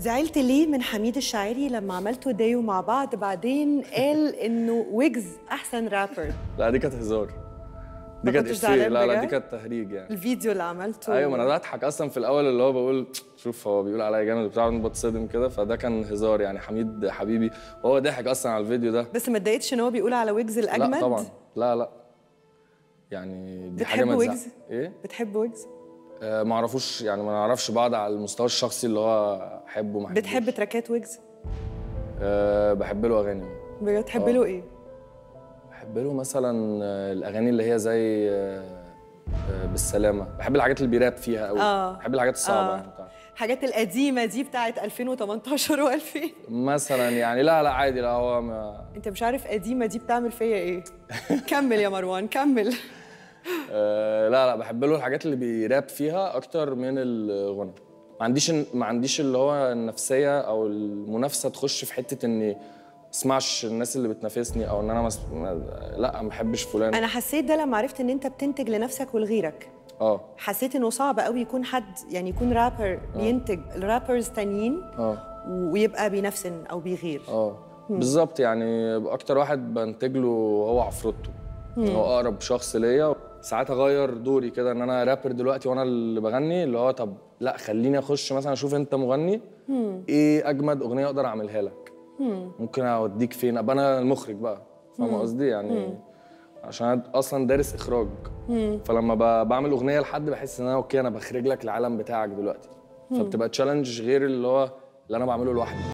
زعلت ليه من حميد الشاعري لما عملتوا دايو مع بعض بعدين قال انه ويجز احسن رابر لا دي كانت هزار ما دي كانت كنتش افيه زعلان لا لا بجد؟ دي كانت تهريج يعني الفيديو اللي عملته ايوه ما انا بضحك اصلا في الاول اللي هو بقول شوف هو بيقول عليا جامد بتاع بتصدم كده فده كان هزار يعني حميد حبيبي وهو ضحك اصلا على الفيديو ده بس ما اتضايقتش ان هو بيقول على ويجز الاجمد لا طبعا لا لا يعني دي حاجه بتحب ما تزعل- ويجز؟ ايه بتحب ويجز آه ما اعرفوش يعني ما نعرفش بعض على المستوى الشخصي اللي هو احبه ما بتحب أحبوش. تراكات ويجز آه بحب له اغاني بتحب آه. له ايه بحب له مثلا آه، الاغاني اللي هي زي آه، آه، بالسلامه بحب الحاجات اللي بيراب فيها قوي آه. بحب الحاجات الصعبه آه. يعني بتاعته. الحاجات القديمه دي بتاعت 2018 و2000 مثلا يعني لا لا عادي لا هو ما انت مش عارف قديمه دي بتعمل فيا ايه كمل يا مروان كمل آه لا لا بحب له الحاجات اللي بيراب فيها اكتر من الغنى ما عنديش ما عنديش اللي هو النفسيه او المنافسه تخش في حته اني اسمعش الناس اللي بتنافسني او ان انا مس... ما- لا ما بحبش فلان انا حسيت ده لما عرفت ان انت بتنتج لنفسك ولغيرك اه حسيت انه صعب قوي يكون حد يعني يكون رابر بينتج الرابرز تانيين اه ويبقى بينفسن او بيغير اه بالظبط يعني اكتر واحد بنتج له هو عفروتو هو اقرب شخص ليا ساعات اغير دوري كده ان انا رابر دلوقتي وانا اللي بغني اللي هو طب لا خليني اخش مثلا اشوف انت مغني ايه اجمد اغنيه اقدر اعملها لك ممكن اوديك فين ابقى انا المخرج بقى فاهم قصدي يعني عشان أنا اصلا دارس اخراج فلما ب- بعمل اغنيه لحد بحس ان انا اوكي انا بخرج لك العالم بتاعك دلوقتي فبتبقى تشالنج غير اللي هو اللي انا بعمله لوحدي